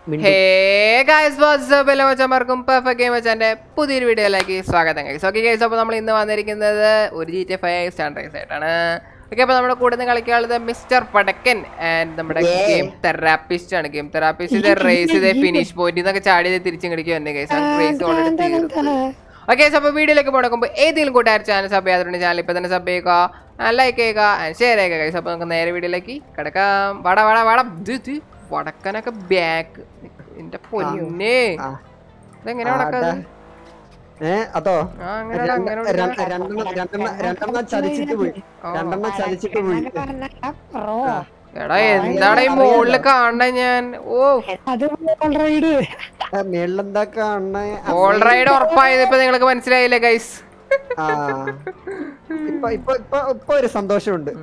മിണ്ടു. Hey guys WhatsApp എല്ലാ മച്ചന്മാർക്കും perfect game വെച്ചാൻ്റെ പുതിയൊരു വീഡിയോയിലേക്ക് സ്വാഗതം ഗൈസ് ഓക്കെ ഗൈസ് അപ്പോൾ നമ്മൾ ഇന്ന് വന്നിരിക്കുന്നത് ഒരു ജി ടി ഫൈവ് സ്റ്റാൻഡേർഡ്സ് ആയിട്ടാണ് ഓക്കെ അപ്പോൾ നമ്മുടെ കൂടെ നിന്ന് കളിക്കാനുള്ളത് മിസ്റ്റർ പടക്കൻ ആൻഡ് നമ്മുടെ ഗെയിം തെറാപ്പിസ്റ്റ് ആണ് ഗെയിം തെറാപ്പിസ്റ്റ് ഇത് റേസ് ചെയ്ത് ഫിനിഷ് പോയിന്റ് എന്നൊക്കെ ചാടി ചെയ്ത് തിരിച്ചും കളിക്കുക തന്നെ ഗൈസ് റേസ് ഓൾറെഡി തീർന്നു ഓക്കെ അപ്പോൾ വീഡിയോയിലേക്ക് പോകണമെങ്കിൽ ഏതെങ്കിലും കൂട്ടുകാർ ചാനൽ സബ് ചെയ്യാതുണ്ട് ചാനൽ ഇപ്പോൾ തന്നെ സബ് ചെയ്യുക ലൈക്ക് ചെയ്യുക ആൻഡ് ഷെയർ ചെയ്യുക ഗൈസ് അപ്പോൾ നമുക്ക് നേരെ വീഡിയോയിലേക്ക് കിടക്കാം വട വട വട ഇത് ഇത് വടക്കനൊക്കെ ബാക്ക് എന്റെ പൊന്നേ ആ. ഇതെങ്ങനെ ആ, വടക്കാത് അതാ. ഏ അതോ ആ അങ്ങനെ രണ്ട്- അങ്ങനെ രണ്ട്- വടക്കാ. രണ്ടെണ്ണം രണ്ടെണ്ണം രണ്ടെണ്ണം ചതിച്ചിട്ട് പോയി ഓ. രണ്ടെണ്ണം ചതിച്ചിട്ട് പോയി ആ. എടാ എന്താണ് ഈ മുകളില് കാണണ ഞാൻ ഓ അത് റൈഡ് ആ, മേളിലെന്താ കാണണേ ഓൾ റൈഡ് ഉറപ്പായത് ഇപ്പൊ നിങ്ങൾക്ക് മനസ്സിലായില്ലേ ഗൈസ് ആ ഇപ്പൊ ഇപ്പൊ ഇപ്പൊ ഇപ്പൊ ഒരു സന്തോഷമുണ്ട്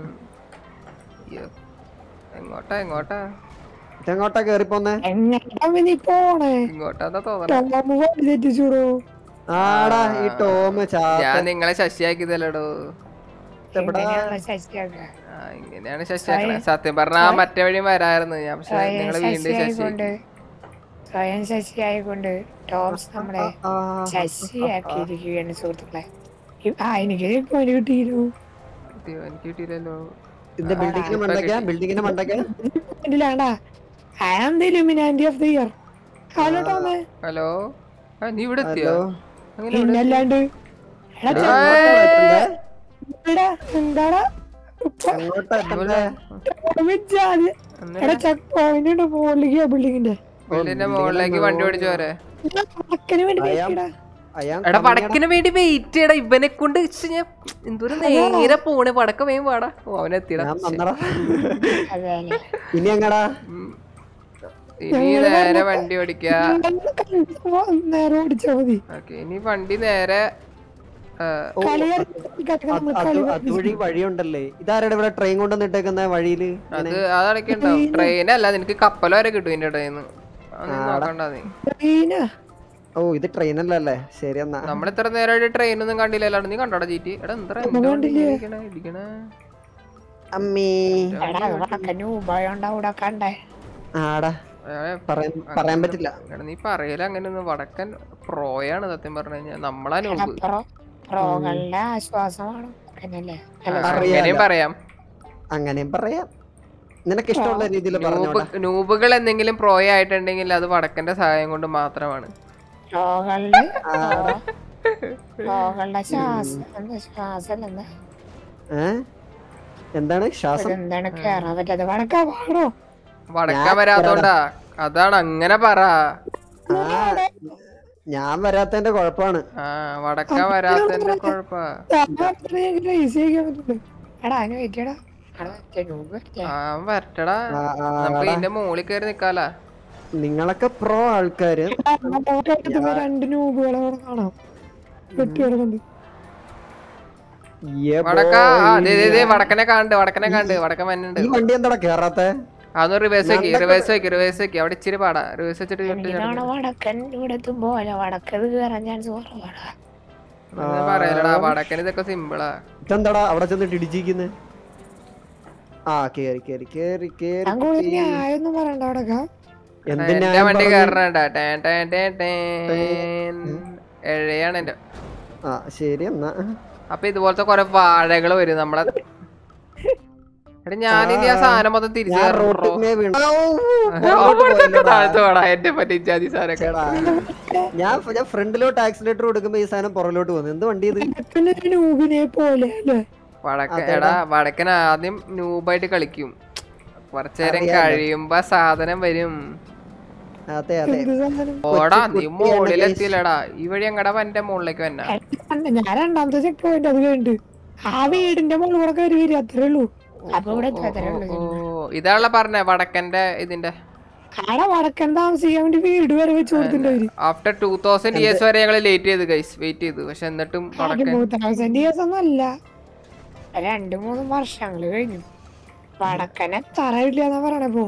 എങ്ങോട്ടാ എങ്ങോട്ടാ ഇതെങ്ങോട്ടാ കേറിപ്പോന്നെ എങ്ങട്ടാ നീ പോണേ ഇങ്ങോട്ടാന്നാ തോന്നണേ ടോമ് വണ്ടി തെറ്റിച്ചൂടോ ആടാ ഈ ടോമ് ചാ ഞാൻ നിങ്ങളെ ശശിയാക്കിയതല്ലടോ എവിടാ? ആ ഇങ്ങനെയാണ് ശശിയാക്കണേ സത്യം പറഞ്ഞാ ആ മറ്റേ വഴിയും വരായിരുന്നു ഞാൻ പക്ഷെ സ്വയം നിങ്ങള് വീണ്ടും ശശിയായിക്കൊണ്ട് ശശി സ്വയം ശശിയായിക്കൊണ്ട് ടോംസ് നമ്മളെ ആ, ശശിയാക്കിയിരിക്കുകയാണ് സുഹൃത്തുക്കളെ ഇ- ആ എനിക്ക് പണി കിട്ടിയിരുന്നു കിട്ടിയോ? എനിക്ക് കിട്ടിയില്ലല്ലോ ഇതിന്റെ ബിൽഡിങ്ങിന് മണ്ടയ്ക്കാ ബിൽഡിങ്ങിന് മണ്ടയ്ക്കാ ഇതിലാണ്ടാ I am the illuminati of the year hello ടോമേ ഹലോ ആ നീ ഇവിടെ എത്തിയോ ഹലോ അങ്ങനെ ഇവിടെ പിന്നല്ലാണ്ട് എടാ എടാ, അങ്ങോട്ടാ എത്തണ്ടേ? ചെറുക്കടാ, എന്താടാ അങ്ങോട്ടാ എത്തണ്ടേ? ജാതി എടാ ചെക്ക് പോയിന്റ് ഉണ്ട് മുകളിലേക്ക് ബിൽഡിങ്ങിന്റെ ബിൽഡിന്റെ മുകളിലേക്ക് വണ്ടി ഓടിച്ചു പോരെ പക്കന് വേണ്ടി I am- വെക്കടാ. I am എടാ coming പടക്കിന് വേണ്ടി വെയിറ്റ് ചെയ്യടാ ഇവനെ കൊണ്ട് ഇച്ച് ഞാൻ എന്തോരം നേരെ പോണ് പടക്കം വേഗം പാടാ ഓ അവനെത്തിയടാ ഞാൻ വന്നടാ അതാണ്. ഇനി എങ്ങടാ ഉം. ഇനി നേരെ വണ്ടി ഓടിക്ക നേരെ ഓടിച്ചാ മതി ഓക്കെ ഇനി വണ്ടി നേരെ ആ, ഓ, കളിയാക്കി നമ്മൾ അത് കളി അതുവഴി വഴിയുണ്ടല്ലേ ഇതാരുടെ ഇവിടെ ട്രെയിൻ കൊണ്ടുവന്നിട്ടേക്കുന്ന വഴിയില് അത് അതടക്കെ ഉണ്ടാവും ട്രെയിൻ അല്ല നിനക്ക് കപ്പൽ വരെ കിട്ടും ഇതിന്റെ ഇടയിൽ നിന്ന് നോക്കണ്ട നീ ട്രെയിനാ ഓ ഇത് ട്രെയിൻ അല്ലല്ലേ ശരി എന്നാ നമ്മൾ ഇത്ര നേരമായിട്ട് ട്രെയിൻ ഒന്നും കണ്ടില്ലല്ലോ നീ കണ്ടോടാ ജീറ്റി എടാ എന്താ എന്റെ വണ്ടി ഇങ്ങനെ ഇരിക്കണേ ഇരിക്കണേ അമ്മേ എടാ വടക്കന് ഉപായം അവിടെ കണ്ടേ ആടാ ഏ, പറയാൻ പറയാൻ പറ്റില്ല എടാ നീ പറയല അങ്ങനെ ഒന്നും വടക്കൻ പ്രോയാണ് സത്യം പറഞ്ഞു കഴിഞ്ഞാൽ നമ്മളാ നോക്ക് പ്രോ പ്രോകളുടെ ആശ്വാസമാണ് വടക്കനല്ലേ അല്ല, അങ്ങനെയും പറയാം അങ്ങനെയും പറയാം നിനക്ക് ഇഷ്ടമുള്ള രീതിയിൽ നൂബ് പറഞ്ഞോടാ നൂബുകൾ എന്തെങ്കിലും പ്രോയ ആയിട്ടുണ്ടെങ്കിൽ അത് വടക്കന്റെ സഹായം കൊണ്ട് മാത്രമാണ് പ്രോകളുടെ പ്രോകളുടെ ശ്വാസം എന്താ ശ്വാസം എന്താ ഏ എന്താണ് ശ്വാസം എന്താണ് കേറാൻ പറ്റാതെ വടക്കാ പാടോ വടക്ക വരാത്തോണ്ടാ അതാണ് അങ്ങനെ പറ ആ ഞാൻ വരാത്തതിന്റെ കുഴപ്പമാണ് ആ വടക്ക വരാത്തതിന്റെ കൊഴപ്പാ ഈസി ആക്കാൻ പറ്റുള്ളൂ എടാ അതിന് പറ്റിയടാ അവിടെ മറ്റേ noob മറ്റേ ആ വരട്ടടാ ആ, ആ, നമുക്ക് ഇതിന്റെ മുകളിൽ കയറി നിക്കാലാ നിങ്ങളൊക്കെ പ്രോ ആൾക്കാര് ആ ഫോട്ടോ എടുത്തപ്പോ രണ്ട് നൂബുകളെ അവിടെ കാണാം വെട്ടി കിടക്കുന്നുണ്ട് യെ വടക്ക boy. ആ ദേ ദേ ദേ വടക്കനെ കാണണ്ട് വടക്കനെ കണ്ട് വടക്കൻ മഞ്ഞുണ്ട് ഈ വണ്ടി എന്താടാ കേറാത്ത അതൊന്ന് റിവേഴ്സ് വെക്കി റിവേഴ്സ് വെക്കി റിവേഴ്സ് വെക്കി അവിടെ ഇച്ചിരി പാടാ റിവേഴ്സ് വെച്ചിട്ട് ഇങ്ങോട്ട് ഇതാണ് വടക്കൻ ഇവിടെ എത്തുമ്പോ അല്ല വടക്കത് കയറാൻ ചാൻസ് കുറവാണ് ഒന്നും പറയലടാ വടക്കൻ ഇതൊക്കെ സിമ്പിളാ ഇതെന്താടാ അവിടെ ചെന്നിട്ട് ഇടിച്ചിരിക്കുന്നെ ആ കേറി കേറി കേറി കേറി ഞാൻ കൂടുതൽ ന്യായൊന്നും പറയണ്ട വടക്ക എന്തിനാ എന്റെ വണ്ടി കയറണ ടേൻ ടേൻ ടേൻ ടേൻ എഴയാണ് എന്റെ ആ ശരി എന്നാ അപ്പൊ ഇതുപോലത്തെ കൊറേ വാഴകൾ വരും നമ്മളെ എടാ ഞാനിനി ആ സാധനം മൊത്തം തിരിച്ചു ഞാൻ റോട്ടിൽ വീണു താഴത്ത് വേടാ എന്റെ പറ്റിച്ചാതി സാധനമൊക്കെ എടാ, ഞാൻ ഞാൻ ഫ്രണ്ടിലോട്ട് ആക്സിലേറ്റർ കൊടുക്കുമ്പോ ഈ സാധനം പുറകിലോട്ട് പോകുന്നു എന്ത് വണ്ടി ഇത് വടക്കൻ ഒരു നൂബിനെ പോലെ അല്ലേ വടക്ക എടാ വടക്കൻ ആദ്യം നൂബായിട്ട് കളിക്കും കുറച്ചേരം കഴിയുമ്പോ സാധനം വരും അതെ അതെ എന്ത് സാധനം ഓടാ നീ മുകളിലെത്തിയില്ലടാ ഈ വഴി എങ്ങടാ എന്റെ മുകളിലേക്ക് വന്ന കണ്ട- ഞാൻ രണ്ടാമത്തെ ചെക്ക് പോയിന്റ് അത് കഴിഞ്ഞിട്ട് ആ വീടിന്റെ മുകളിൽ കൂടെ കയറി വരും അത്രേ ഉള്ളൂ അപ്പൊ ഇവിടെ എത്തും അത്രേ ഉള്ളൂ ഓ ഇതാണല്ലോ പറഞ്ഞ വടക്കന്റെ ഇതിന്റെ ആടെ വടക്കൻ താമസിക്കാൻ വേണ്ടി വീട് വരെ വെച്ച് കൊടുത്തിട്ടുണ്ട് ആഫ്റ്റർ ടൂ തൗസൻഡ് ഇയേഴ്സ് വരെ ഞങ്ങൾ ലേറ്റ് ചെയ്തു ഗൈസ് വെയിറ്റ് ചെയ്തു പക്ഷെ എന്നിട്ടും വടക്കൻ ടൂ തൗസൻഡ് ഇയേഴ്സ് ഒന്നും അല്ല രണ്ടു മൂന്ന് വർഷങ്ങള് കഴിഞ്ഞു വടക്കനെ തറയില്ല എന്നാ പറയണപ്പോ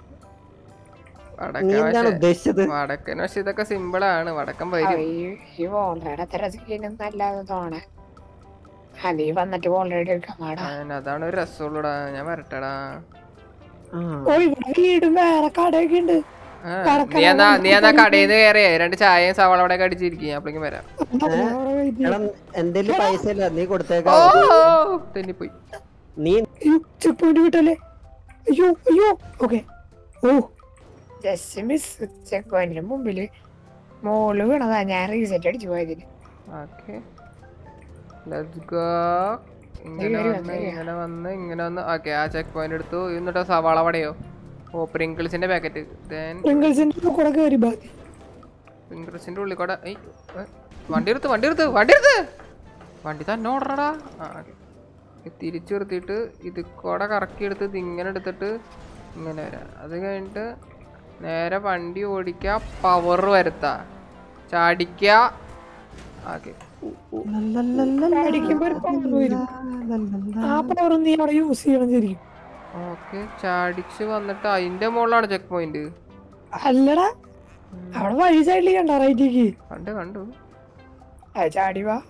നീ വടക്കൻ എന്താണ് പക്ഷെ ഉദ്ദേശിച്ചത് വടക്കൻ പക്ഷെ ഇതൊക്കെ സിമ്പിൾ ആണ് വടക്കൻ വരും ഈ ഓൾറെഡി അത്ര സീനൊന്നും അല്ലാതെ തോണേ അതീ വന്നിട്ട് ഓൾറെഡി എടുക്കാൻ പാടാ ആ, അതാണ് ഒരു രസമുള്ളൂടാ ഞാൻ വരട്ടെടാ ആ ഓ ഇവിടെ വീടും വേറെ കടയൊക്കെ ഉണ്ട് ആ, നീ എന്നാ നീ എന്നാ കടയിൽ നിന്ന് കയറിയേ രണ്ട് ചായയും സവാള അവിടെ അടിച്ചിരിക്കും അപ്പോഴേക്കും വരാം എടാ എന്തേലും പൈസ ഇല്ല നീ കൊടുത്തേക്കാ ഓ തെന്നിപ്പോയി നീ ചെക്ക് പോയിന്റ് വിട്ടല്ലേ അയ്യോ അയ്യോ ഓക്കെ ഓ ജസ്റ്റ് മിസ് ചെക്ക് പോയിന്റിന് മുമ്പില് മോള് വീണതാ ഞാൻ റീസെറ്റ് അടിച്ചു പോയതിന് ഓക്കെ ലെറ്റ്സ് ഗോ ഇങ്ങനെ വരൂ, വന്ന് വരൂ. ഇങ്ങനെ വന്ന് ഇങ്ങനെ വന്ന് ഓക്കെ ആ ചെക്ക് പോയിന്റ് എടുത്തു എന്നിട്ടോ സവാള വടയോ ഓ പ്രിങ്കിൾസിന്റെ പാക്കറ്റ് ദെൻ പ്രിങ്കിൾസിന്റെ കൂടെ കയറി ബാക്കി പ്രിങ്കിൾസിന്റെ ഉള്ളിൽ കൂടെ ഏയ്, ഏ, വണ്ടി എടുത്ത് വണ്ടി എടുത്ത് വണ്ടി എടുത്ത് വണ്ടി തന്നെ ഓടറടാ ആ okay. ഇത് തിരിച്ചു നിർത്തിയിട്ട് ഇത് കൂടെ കറക്കി എടുത്ത് ഇത് ഇങ്ങനെ എടുത്തിട്ട് ഇങ്ങനെ വരാം അത് കഴിഞ്ഞിട്ട് നേരെ വണ്ടി ഓടിക്കുക പവർ വരുത്താ ചാടിക്കുക ഓക്കെ അടിക്കുമ്പോ ഒരു power വരും ആ പവർ നീ അവിടെ യൂസ് ചെയ്യണം ശരിക്കും ഓക്കെ ചാടിച്ച് വന്നിട്ട് അതിന്റെ മുകളിലാണ് ചെക്ക് പോയിന്റ് അല്ലടാ അവിടെ വഴി സൈഡിൽ കണ്ട റൈറ്റേക്ക് കണ്ടു കണ്ടു ചാടി വാ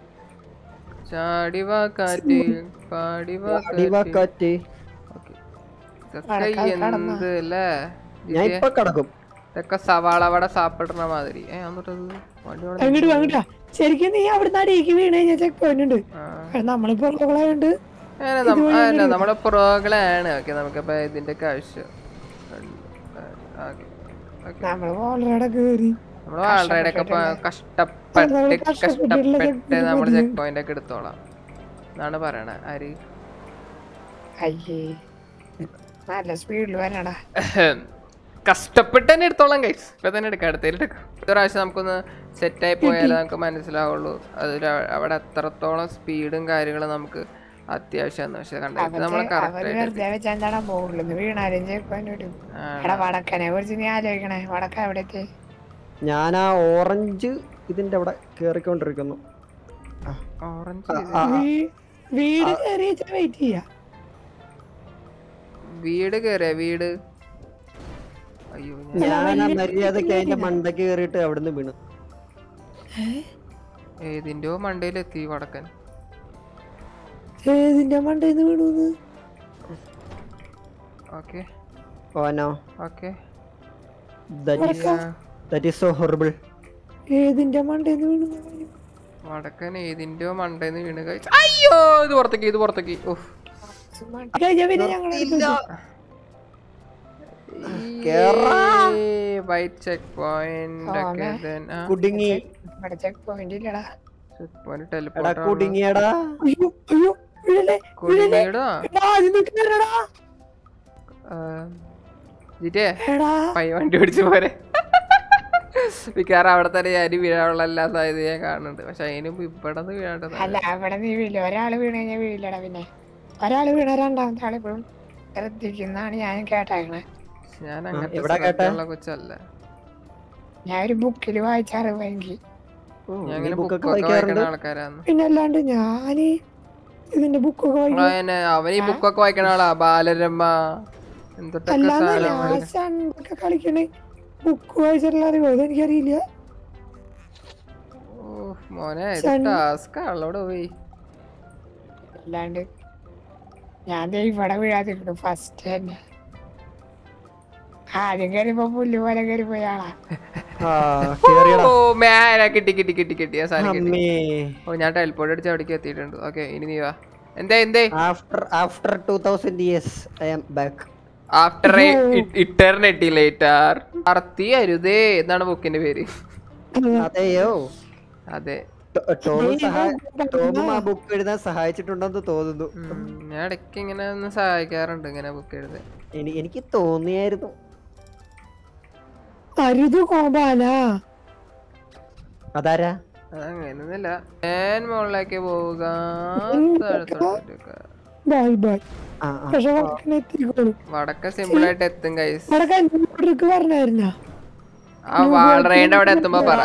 ചാടി വാ കാറ്റ് പാടി വാ കാറ്റ് അടിവാക്കാറ്റ് ഓക്കെ ഇതൊക്കെ നടക്കാൻ കടന്നാ. എന്ത് അല്ലേ ഞാൻ ഇപ്പൊ കിടക്കും ഇതൊക്കെ സവാള വട സാപ്പിടുന്ന മാതിരി ഏ എന്നിട്ടത് വണ്ടി അവിടെ അങ്ങോട്ട് വാ, അങ്ങോട്ട് വാ. ശരിക്കും നീ അവിടുന്ന് അടിയേക്ക് വീണ് കഴിഞ്ഞാൽ ചെക്ക് പോയിന്റ് ഉണ്ട് ആ. കാരണം നമ്മളിപ്പോ ഉള്ളതുകൊണ്ട് അങ്ങനെ നമ്മ- ആ, അല്ല, നമ്മുടെ പ്രോകളാണ് ഓക്കെ നമുക്കപ്പോ ഇതിന്റെ ഒക്കെ ആവശ്യം ഓക്കെ ഓക്കെ നമ്മള് ഓൾറെഡി കേറി നമ്മള് ആൾറെഡി ഒക്കെ ഇപ്പൊ കഷ്ടപ്പെട്ട് നമ്മള് കഷ്ടപ്പെട്ടിട്ടുള്ള കഷ്ടപ്പെട്ട് നമ്മൾ ചെക്ക് പോയിന്റ് ഒക്കെ എടുത്തോളാം എന്നാണ് പറയണേ ആര് അയ്യേ നല്ല സ്പീഡിൽ വരണടാ കഷ്ടപ്പെട്ട് തന്നെ എടുത്തോളാം കൈസ് ഇപ്പൊ തന്നെ എടുക്കാം അടുത്തേലും എടുക്കാം ഒരു പ്രാവശ്യം നമുക്കൊന്ന് സെറ്റായി പോയാലേ നമുക്ക് മനസ്സിലാവുള്ളൂ അതിൽ അവിടെ എത്രത്തോളം സ്പീഡും കാര്യങ്ങളും നമുക്ക് അത്യാവശ്യമാണ് പക്ഷെ കണ്ടിട്ട് നമ്മൾ അവര് കറക്റ്റ് ആയിട്ട് വെറുതെ വെച്ചാണ് മുകളിൽ വീണാലും ചെക്ക് പോയിന്റ് വരും എടാ വടക്കനെ കുറിച്ച് നീ ആലോചിക്കണേ വടക്ക എവിടത്തെ ഞാൻ ആ ഓറഞ്ച് ഇതിന്റെ അവിടെ കേറിക്കൊണ്ടിരിക്കുന്നു ഓറഞ്ച് ആ, ആ. വീ- വീട് കയറി വെയിറ്റ് ചെയ്യാ വീട് കേറിയ വീട് അയ്യോ ഞാൻ ഞാൻ ആ മര്യാദക്ക് അതിന്റെ മണ്ടയ്ക്ക് കയറിയിട്ട് അവിടുന്ന് വീണു ഏതിന്റെയോ മണ്ടയിലെത്തി വടക്കൻ ഏതിന്റെ മണ്ടേന്ന് വീണൂന്ന് ഓക്കെ ഓ no okay that is so horrible ഏതിന്റെ മണ്ടേന്ന് വീണു വടക്കൻ ഏതിന്റെയോ മണ്ടയിന്ന് വീണ് കഴിച്ചു അയ്യോ ഇത് പുറത്തേക്ക് ഇത് പുറത്തേക്ക് ഓഹ് കഴിഞ്ഞ പിന്നെ ഞങ്ങള് വൈറ്റ് ചെക്ക് പോയിന്റ് ഒക്കെ then, ആ, കുടുങ്ങി ഇവിടെ ചെക്ക് പോയിന്റ് ഇല്ലടാ check point എടാ teleport ആണ്. കുടുങ്ങിയടാ അയ്യോ അയ്യോ വീഴല്ലേ കുടുങ്ങിയടാ എടാ ആദ്യം തൊട്ട് കയറടാ ആ, ജിറ്റേ എടാ പയ്യ വണ്ടി ഓടിച്ച് പോരെ മിക്കവാറും അവിടെ തന്നെ ഞാൻ വീഴാനുള്ള എല്ലാ സാധ്യത ഞാൻ കാണുന്നുണ്ട് പക്ഷെ അതിന് മുമ്പ് ഇവിടെ നിന്ന് വീഴേണ്ടത് അല്ല അവിടെ നീ വീഴില്ല ഒരാള് വീണ് കഴിഞ്ഞാൽ വീഴില്ലടാ പിന്നെ ഒരാള് വീണ രണ്ടാമത്തെ ആളിപ്പോഴും ശ്രദ്ധിക്കുന്നാണ് ഞാൻ കേട്ടേക്കണേ ഞാൻ എവിടാ അങ്ങനത്തെ കേട്ടെ? ശ്രദ്ധയുള്ള കൊച്ചല്ല ഞാൻ ഒരു ബുക്കിൽ വായിച്ചറിവെങ്കിൽ ഓ, ഞാൻ നീ അങ്ങനെ ബുക്കൊക്കെ ബുക്കൊക്കെ വായിക്കുന്ന വായിക്കാറുണ്ട് പിന്നെ ആൾക്കാരാന്ന് അല്ലാണ്ട് ഞാന് ഇതിന്റെ ബുക്കൊക്കെ വായിക്കും അവന് അവൻ ഈ ബുക്കൊക്കെ വായിക്കണ ആളാ ബാലരമ എന്തൊട്ടൊക്കെ അല്ലാണ്ട് സാധനം ഞാൻ സണ്ടൊക്കെ കളിക്കണേ ബുക്ക് വായിച്ചിട്ടുള്ള അറിവോ അതെനിക്കറിയില്ല ഓ മോനെ ഇത് സൺ- ടാസ്ക് ആളോട് പോയി അല്ലാണ്ട് ഞാൻ ദേ ഇവിടെ വീഴാതിരിക്കണു ഫസ്റ്റ് തന്നെ ആദ്യം കയറിയപ്പോ പുല്ല് പോലെ കയറി പോയ ആളാ ആ കേറിയടാ ഓ മേലെ കിട്ടി കിട്ടി കിട്ടി കിട്ടി ആ സാധനം കിട്ടി അമ്മേ ഓ ഞാൻ ടെലിപ്പോർട്ട് അടിച്ച് അവിടേക്ക് എത്തിയിട്ടുണ്ട് ഓക്കെ ഇനി നീ വാ എന്തേ എന്തേ after after two thousand years I am back after eternity later അർത്തി അരുതേ എന്നാണ് ബുക്കിന്റെ പേര് അതെയോ അതെ ടോ- ടോമും സഹായ ടോമും ആ ബുക്ക് എഴുതാൻ സഹായിച്ചിട്ടുണ്ടെന്ന് തോന്നുന്നു ഉം, ഞാൻ ഇടയ്ക്ക് ഇങ്ങനെ ഒന്ന് സഹായിക്കാറുണ്ട് ഇങ്ങനെ ബുക്ക് എഴുതാൻ എനി- എനിക്ക് തോന്നിയായിരുന്നു അരുത് കോപാല അതാരാ അതങ്ങനെയൊന്നുമില്ല ഞാൻ മുകളിലേക്ക് പോവുക താഴത്തോട്ടേക്ക്. ബൈ ബൈ ആ ആ പക്ഷെ വടക്കനെ എത്തിക്കോളൂ വടക്ക സിമ്പിൾ ആയിട്ട് എത്തും കൈസ് വടക്ക അഞ്ഞൂറ് പറഞ്ഞായിരുന്ന ആ വാളറേന്റെ അവിടെ എത്തുമ്പോ പറ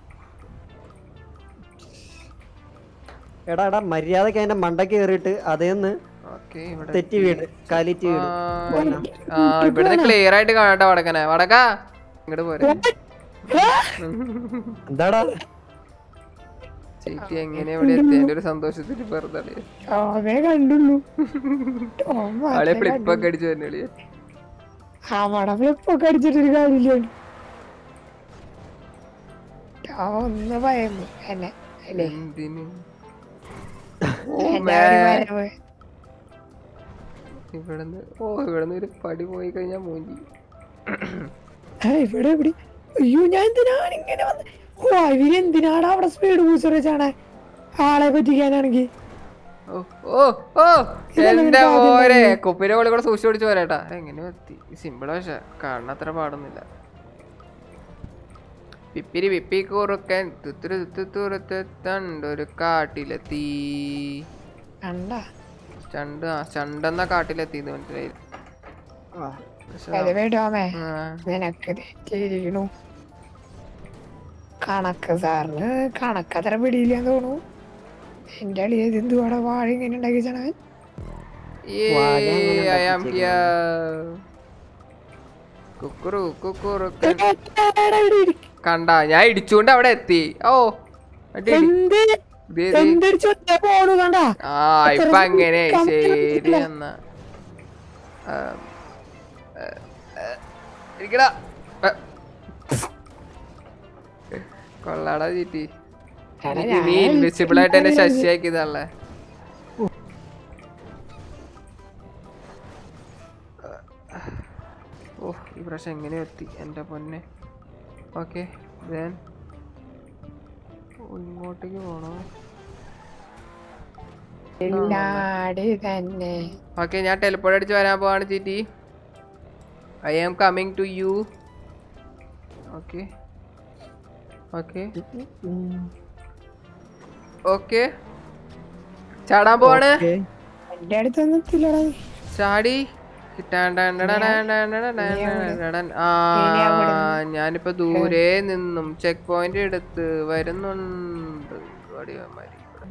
എടാ എടാ മര്യാദക്ക് അതിന്റെ മണ്ടയ്ക്ക് കയറിയിട്ട് അതേന്ന് ഓക്കെ ഇവിടെ തെറ്റി വീണ് കാലിറ്റ് വീണ് ആ ഇവിടുന്ന് ക്ലിയർ ആയിട്ട് കാണട്ടെ വടക്കനെ വടക്ക ഇങ്ങോട്ട് പോരെ എന്താടാ ചേച്ചി എങ്ങനെ ഇവിടെ എത്തിയതിന്റെ ഒരു സന്തോഷത്തിൽ വെറുതെ കളി. ടോമേ കണ്ടുള്ളൂ ടോം ആളെ മാത്രമേ ഫ്ലിപ്പൊക്കെ അടിച്ചു തന്നെ കളി അവിടെ ഫ്ലിപ്പൊക്കെ അടിച്ചിട്ടൊരു കാര്യമില്ല ഒന്ന് ഭയന്നു എന്നെ അല്ലേ എന്തിന് എന്റെ ഒരു വരവ് ഇവിടുന്ന് ഓ ഇവിടുന്ന് ഒരു പടി പോയി കഴിഞ്ഞാൽ മൂഞ്ചി ആ, ഇവിടെ എവിടെ അയ്യോ ഞാൻ എന്തിനാണ് ഇങ്ങനെ വന്ന് ഓ ഇവരെന്തിനാണ് അവിടെ സ്പീഡ് ബൂസ്റ്റർ വെച്ചാണ് ആളെ പറ്റിക്കാനാണെങ്കിൽ ഓ ഓ ഓ ഇതെന്താ എന്റെ നിനക്ക് ആദ്യം മോരെ തന്നെ? കുപ്പിന്റെ കോളി കൂടെ സൂക്ഷിച്ചു പിടിച്ചു പോരാട്ടാ എങ്ങനെ എത്തി സിമ്പിൾ പക്ഷെ കാണാത്ര പാടൊന്നുമില്ല പിപ്പിരി പിപ്പി കുറുക്കൻ തുത്തുരു തുത്തുറുത്ത് തണ്ടൊരു കാട്ടിലെത്തി കണ്ട ചണ്ട് ആ ചണ്ടെന്ന കാട്ടിലെത്തി മനസ്സിലായി ആ പക്ഷെ അത് വേണ്ടോമേ ആ, നിനക്ക് തെറ്റിയിരിക്കണു കണക്ക് സാറിന് കണക്ക് അത്ര പിടിയില്ലെന്ന് തോന്നുന്നു എന്റെ അളി എന്തുവാടെ വാഴ ഇങ്ങനെ ഉണ്ടാക്കിച്ചാണ് അവൻ വാഴ അങ്ങനെ Yay, I am ഉണ്ടാക്കിച്ചേക്കുന്നു. here. കുക്കുറു കുക്കുറുക്കൻ എടാ, ഇവിടെ ഇരിക്ക്. കണ്ട ഞാൻ ഇടിച്ചുകൊണ്ട് അവിടെ എത്തി ഓ അടി, അടി. എന്ത് ദേ, ദേ. എന്തൊരു ചൊറ്റ പോണു കണ്ട ആ ഇപ്പൊ അങ്ങനെ കമ്പനി ശരി ഇല്ല. എന്നാ ആ, ആ, ആ, ഇരിക്കടാ ആ. കൊള്ളാടാ ചീറ്റി എടാ, നീ ഞാൻ ഇൻവിസിബിൾ ആയിട്ട് എന്നെ ശശിയാക്കിയതല്ലേ ഓ ഈ പ്രാവശ്യം എങ്ങനെ എത്തി എൻ്റെ പൊന്നെ ഓക്കെ ദെൻ ഇങ്ങോട്ടേക്ക് പോണോ ഇല്ലാടി തന്നെ ഓക്കെ ഞാൻ ടെലിപ്പോർട്ട് അടിച്ച് വരാൻ പോവാണ് ചീറ്റി I am coming to you okay okay okay ചാടാൻ പോവാണ് ഓക്കേ. എന്റെ അടുത്തൊന്നും എത്തില്ലടാ നീ. ചാടി ടാൻ ടാൻ ടാൻ ടാൻ ടാൻ ടാൻ ടാൻ ടാൻ ടാൻ ടാൻ. ആ ഞാനിപ്പോ ദൂരെ നിന്നും ചെക്ക് പോയിന്റ് എടുത്ത് വരുന്നുണ്ട് വടിയന്മാര്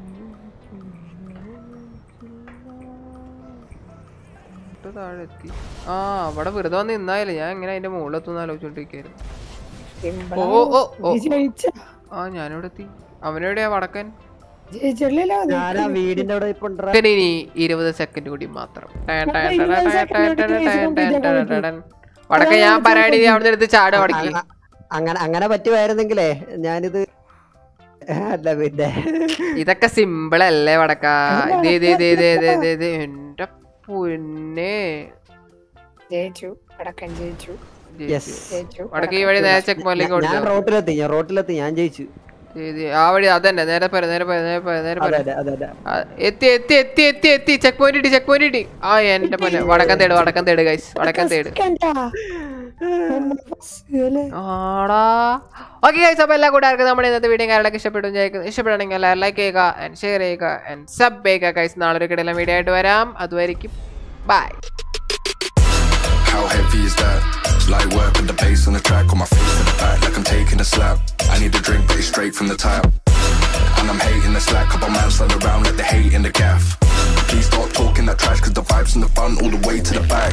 ഇവിടെ താഴെ എത്തി ആ അവിടെ വെറുതെ വന്ന് നിന്നായില്ലേ ഞാൻ എങ്ങനെ അതിന്റെ മുകളിൽ എത്തുന്ന ആലോചിച്ചോണ്ടിരിക്കായിരുന്നു സിമ്പിൾ ഓ ഓ ഓ നീ ജയിച്ച ആ ഞാനിവിടെ എത്തി അവനെവിടെയാ വടക്കൻ ജയിച്ചില്ലല്ലോ നീ. ഞാൻ ആ വീടിന്റെ അവിടെ ഇപ്പൊ ഉണ്ടെടാ. പിന്നെ ഇനി ഇരുപത് സെക്കൻഡ് കൂടി മാത്രം ടാൻ ടാൻ ടാൻ ടാൻ ടാൻ ടാൻ ടാൻ ടാൻ ടാൻ ടാൻ ടാൻ. വടക്ക ഞാൻ പറയാണി അവിടെ എടുത്ത് ചാട് വടക്കി അ- അങ്ങനെ അങ്ങനെ പറ്റുമായിരുന്നെങ്കിലേ ഞാനിത് അല്ല പിന്നെ ഇതൊക്കെ സിമ്പിൾ അല്ലേ വടക്ക ഇത് ഇത് ഇത് ഇത് ഇത് ഇത് ഇത് എന്റെ പൊന്നെ ജയിച്ചു വടക്കൻ ജയിച്ചു യെസ് ജയിച്ചു വടക്ക ഈ വഴി നേരെ ചെക്ക് പോയിലേക്ക് ഞാൻ ഓടിച്ചോ റോട്ടിലെത്തി ഞാൻ റോട്ടിലെത്തി ഞാൻ ജയിച്ചു ഇത് ആ വഴി അതന്നെ നേരെ പോരെ നേരെ പോരെ നേരെ പോരെ നേരെ അതെ പോരെ അതെ അതെ അതെ ആ, എത്തി എത്തി എത്തി എത്തി എത്തി ചെക്ക് പോയിന്റ് ഇട്ടി ചെക്ക് പോയിന്റ് ഇട്ടി ആ എന്റെ പൊന്നെ വടക്കം തേട് വടക്കം തേട് ഗൈസ് വടക്കം തേട് കണ്ടാ? നമ്മൾ first അല്ലേ? ആടാ ഓക്കെ ഗൈസ് അപ്പോൾ എല്ലാ കൂട്ടുകാർക്കും നമ്മുടെ ഇന്നത്തെ വീഡിയോ കാര്യങ്ങളൊക്കെ ഇഷ്ടപ്പെട്ടു വിചാരിക്കുന്നു ഇഷ്ടപ്പെടുകയാണെങ്കിൽ എല്ലാവരും ലൈക്ക് ചെയ്യുക ആൻഡ് ഷെയർ ചെയ്യുക ആൻഡ് സബ് ചെയ്യുക ഗൈസ് നാളെ ഒരു കിടയിലും വീഡിയോ ആയിട്ട് വരാം അതുവരെയ്ക്കും bye How heavy is that? Light work with the bass on the track, on my face to the back like I'm taking a slap. I need a drink, but it's straight from the tap. And I'm hating the slack, couple man slide around like they hate in the gaff. Please stop talking that trash, cause the vibes in the front all the way to the back.